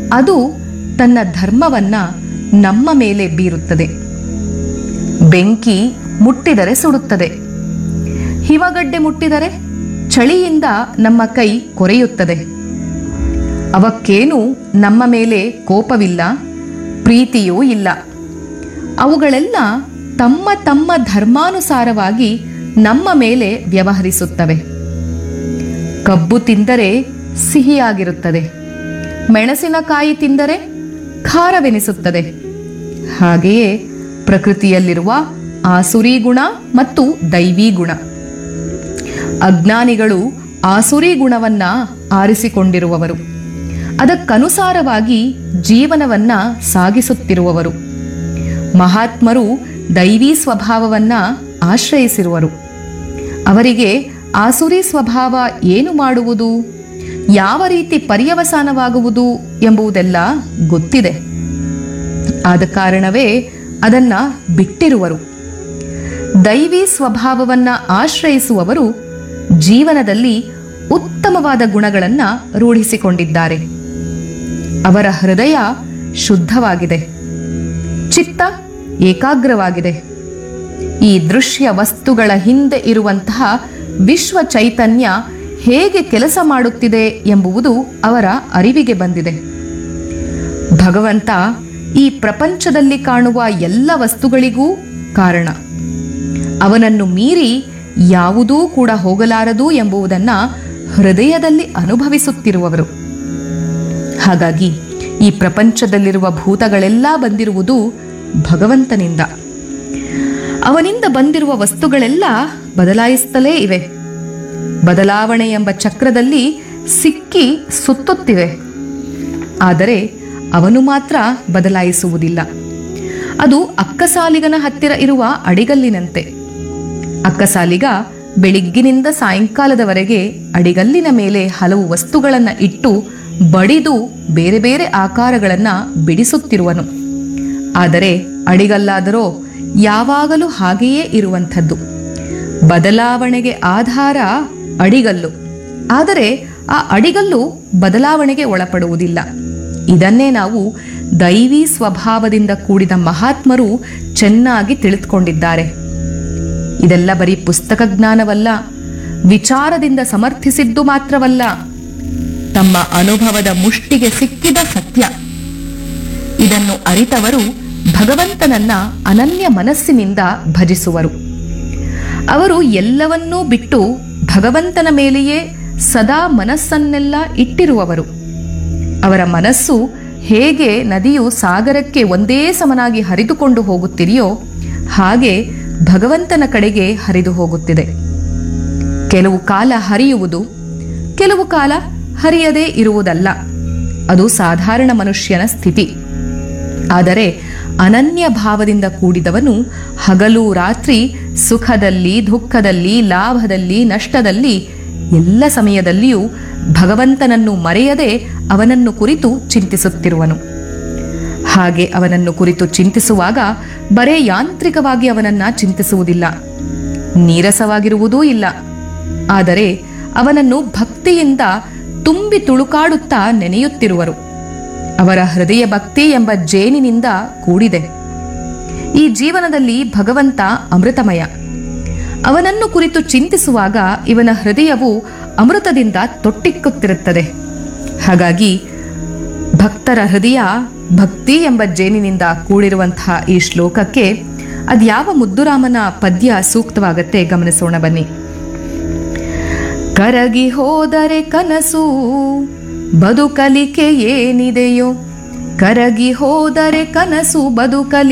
ಅದು ತನ್ನ ಧರ್ಮವನ್ನ ನಮ್ಮ ಮೇಲೆ ಬೀರುತ್ತದೆ ಬೆಂಕಿ ಮುಟ್ಟಿದರೆ ಸುಡುತ್ತದೆ ಹಿಮಗಡ್ಡೆ ಮುಟ್ಟಿದರೆ ಚಳಿಯಿಂದ ನಮ್ಮ ಕೈ ಕೊರೆಯುತ್ತದೆ ಅವಕ್ಕೇನು ನಮ್ಮ ಮೇಲೆ ಕೋಪವಿಲ್ಲ ಪ್ರೀತಿಯೂ ಇಲ್ಲ ಅವುಗಳೆಲ್ಲ ತಮ್ಮ ತಮ್ಮ ಧರ್ಮಾನುಸಾರವಾಗಿ ನಮ್ಮ ಮೇಲೆ ವ್ಯವಹರಿಸುತ್ತವೆ ಕಬ್ಬು ತಿಂದರೆ ಸಿಹಿಯಾಗಿರುತ್ತದೆ ಮೆಣಸಿನಕಾಯಿ ತಿಂದರೆ ಖಾರವೆನಿಸುತ್ತದೆ ಹಾಗೆಯೇ ಪ್ರಕೃತಿಯಲ್ಲಿರುವ ಆಸುರಿ ಗುಣ ಮತ್ತು ದೈವಿ ಗುಣ ಅಜ್ಞಾನಿಗಳು ಆಸುರಿ ಗುಣವನ್ನ ಆರಿಸಿಕೊಂಡಿರುವವರು ಅದಕ್ಕನುಸಾರವಾಗಿ ಜೀವನವನ್ನ ಸಾಗಿಸುತ್ತಿರುವವರು ಮಹಾತ್ಮರು ದೈವಿ ಸ್ವಭಾವವನ್ನ ಆಶ್ರಯಿಸಿರುವರು ಅವರಿಗೆ ಆಸುರಿ ಸ್ವಭಾವ ಏನು ಮಾಡುವುದು ಯಾವ ರೀತಿ ಪರ್ಯವಸಾನವಾಗುವುದು ಎಂಬುದೆಲ್ಲ ಗೊತ್ತಿದೆ ಆದ ಕಾರಣವೇ ಅದನ್ನ ಬಿಟ್ಟಿರುವರು ದೈವಿ ಸ್ವಭಾವವನ್ನ ಆಶ್ರಯಿಸುವವರು ಜೀವನದಲ್ಲಿ ಉತ್ತಮವಾದ ಗುಣಗಳನ್ನ ರೂಢಿಸಿಕೊಂಡಿದ್ದಾರೆ ಅವರ ಹೃದಯ ಶುದ್ಧವಾಗಿದೆ ಚಿತ್ತ ಏಕಾಗ್ರವಾಗಿದೆ ಈ ದೃಶ್ಯ ವಸ್ತುಗಳ ಹಿಂದೆ ಇರುವಂತಹ ವಿಶ್ವ ಚೈತನ್ಯ ಹೇಗೆ ಕೆಲಸ ಮಾಡುತ್ತಿದೆ ಎಂಬುವುದು ಅವರ ಅರಿವಿಗೆ ಬಂದಿದೆ ಭಗವಂತ ಈ ಪ್ರಪಂಚದಲ್ಲಿ ಕಾಣುವ ಎಲ್ಲ ವಸ್ತುಗಳಿಗೂ ಕಾರಣ ಅವನನ್ನು ಮೀರಿ ಯಾವುದೂ ಕೂಡ ಹೋಗಲಾರದು ಎಂಬುದನ್ನ ಹೃದಯದಲ್ಲಿ ಅನುಭವಿಸುತ್ತಿರುವವರು ಹಾಗಾಗಿ ಈ ಪ್ರಪಂಚದಲ್ಲಿರುವ ಭೂತಗಳೆಲ್ಲ ಬಂದಿರುವುದು ಭಗವಂತನಿಂದ ಅವನಿಂದ ಬಂದಿರುವ ವಸ್ತುಗಳೆಲ್ಲ ಬದಲಾಯಿಸುತ್ತಲೇ ಇವೆ ಬದಲಾವಣೆ ಎಂಬ ಚಕ್ರದಲ್ಲಿ ಸಿಕ್ಕಿ ಸುತ್ತುತ್ತಿವೆ ಆದರೆ ಅವನು ಮಾತ್ರ ಬದಲಾಯಿಸುವುದಿಲ್ಲ ಅದು ಅಕ್ಕಸಾಲಿಗನ ಹತ್ತಿರ ಇರುವ ಅಡಿಗಲ್ಲಿನಂತೆ ಅಕ್ಕಸಾಲಿಗ ಬೆಳಿಗ್ಗಿನಿಂದ ಸಾಯಂಕಾಲದವರೆಗೆ ಅಡಿಗಲ್ಲಿನ ಮೇಲೆ ಹಲವು ವಸ್ತುಗಳನ್ನು ಇಟ್ಟು ಬಡಿದು ಬೇರೆ ಬೇರೆ ಆಕಾರಗಳನ್ನು ಬಿಡಿಸುತ್ತಿರುವನು ಆದರೆ ಅಡಿಗಲ್ಲಾದರೋ ಯಾವಾಗಲೂ ಹಾಗೆಯೇ ಇರುವಂಥದ್ದು ಬದಲಾವಣೆಗೆ ಆಧಾರ ಅಡಿಗಲ್ಲು ಆದರೆ ಆ ಅಡಿಗಲ್ಲು ಬದಲಾವಣೆಗೆ ಒಳಪಡುವುದಿಲ್ಲ ಇದನ್ನೇ ನಾವು ದೈವಿ ಸ್ವಭಾವದಿಂದ ಕೂಡಿದ ಮಹಾತ್ಮರು ಚೆನ್ನಾಗಿ ತಿಳಿದುಕೊಂಡಿದ್ದಾರೆ ಇದೆಲ್ಲ ಬರೀ ಪುಸ್ತಕ ಜ್ಞಾನವಲ್ಲ ವಿಚಾರದಿಂದ ಸಮರ್ಥಿಸಿದ್ದು ಮಾತ್ರವಲ್ಲ ತಮ್ಮ ಅನುಭವದ ಮುಷ್ಟಿಗೆ ಸಿಕ್ಕಿದ ಸತ್ಯ ಇದನ್ನು ಅರಿತವರು ಭಗವಂತನನ್ನ ಅನನ್ಯ ಮನಸ್ಸಿನಿಂದ ಭಜಿಸುವರು ಅವರು ಎಲ್ಲವನ್ನೂ ಬಿಟ್ಟು ಭಗವಂತನ ಮೇಲೆಯೇ ಸದಾ ಮನಸ್ಸನ್ನೆಲ್ಲ ಇಟ್ಟಿರುವವರು ಅವರ ಮನಸ್ಸು ಹೇಗೆ ನದಿಯು ಸಾಗರಕ್ಕೆ ಒಂದೇ ಸಮನಾಗಿ ಹರಿದುಕೊಂಡು ಹೋಗುತ್ತಿದೆಯೋ ಹಾಗೆ ಭಗವಂತನ ಕಡೆಗೆ ಹರಿದು ಹೋಗುತ್ತಿದೆ ಕೆಲವು ಕಾಲ ಹರಿಯುವುದು ಕೆಲವು ಕಾಲ ಹರಿಯದೇ ಇರುವುದಲ್ಲ ಅದು ಸಾಧಾರಣ ಮನುಷ್ಯನ ಸ್ಥಿತಿ ಆದರೆ ಅನನ್ಯ ಭಾವದಿಂದ ಕೂಡಿದವನು ಹಗಲು ರಾತ್ರಿ ಸುಖದಲ್ಲಿ ದುಃಖದಲ್ಲಿ ಲಾಭದಲ್ಲಿ ನಷ್ಟದಲ್ಲಿ ಎಲ್ಲ ಸಮಯದಲ್ಲಿಯೂ ಭಗವಂತನನ್ನು ಮರೆಯದೆ ಅವನನ್ನು ಕುರಿತು ಚಿಂತಿಸುತ್ತಿರುವನು ಹಾಗೆ ಅವನನ್ನು ಕುರಿತು ಚಿಂತಿಸುವಾಗ ಬರೇ ಯಾಂತ್ರಿಕವಾಗಿ ಅವನನ್ನ ಚಿಂತಿಸುವುದಿಲ್ಲ ನೀರಸವಾಗಿರುವುದೂ ಇಲ್ಲ ಆದರೆ ಅವನನ್ನು ಭಕ್ತಿಯಿಂದ ತುಂಬಿ ತುಳುಕಾಡುತ್ತಾ ನೆನೆಯುತ್ತಿರುವರು ಅವರ ಹೃದಯ ಭಕ್ತಿ ಎಂಬ ಜೇನಿನಿಂದ ಕೂಡಿದೆ ಈ ಜೀವನದಲ್ಲಿ ಭಗವಂತ ಅಮೃತಮಯ ಅವನನ್ನು ಕುರಿತು ಚಿಂತಿಸುವಾಗ ಇವನ ಹೃದಯವು ಅಮೃತದಿಂದ ತೊಟ್ಟಿಕ್ಕುತ್ತಿರುತ್ತದೆ ಹಾಗಾಗಿ ಭಕ್ತರ ಹೃದಯ ಭಕ್ತಿ ಎಂಬ ಜೇನಿನಿಂದ ಕೂಡಿರುವಂತಹ ಈ ಶ್ಲೋಕಕ್ಕೆ ಅದ್ಯಾವ ಮುದ್ದುರಾಮನ ಪದ್ಯ ಸೂಕ್ತವಾಗತ್ತೆ ಗಮನಿಸೋಣ ಬನ್ನಿ ಕರಗಿ ಹೋದರೆ ಕನಸು ಬದುಕಲಿಕೆ ಏನಿದೆಯೋ ಕರಗಿ ಹೋದರೆ ಕನಸು ಬದುಕಲಿ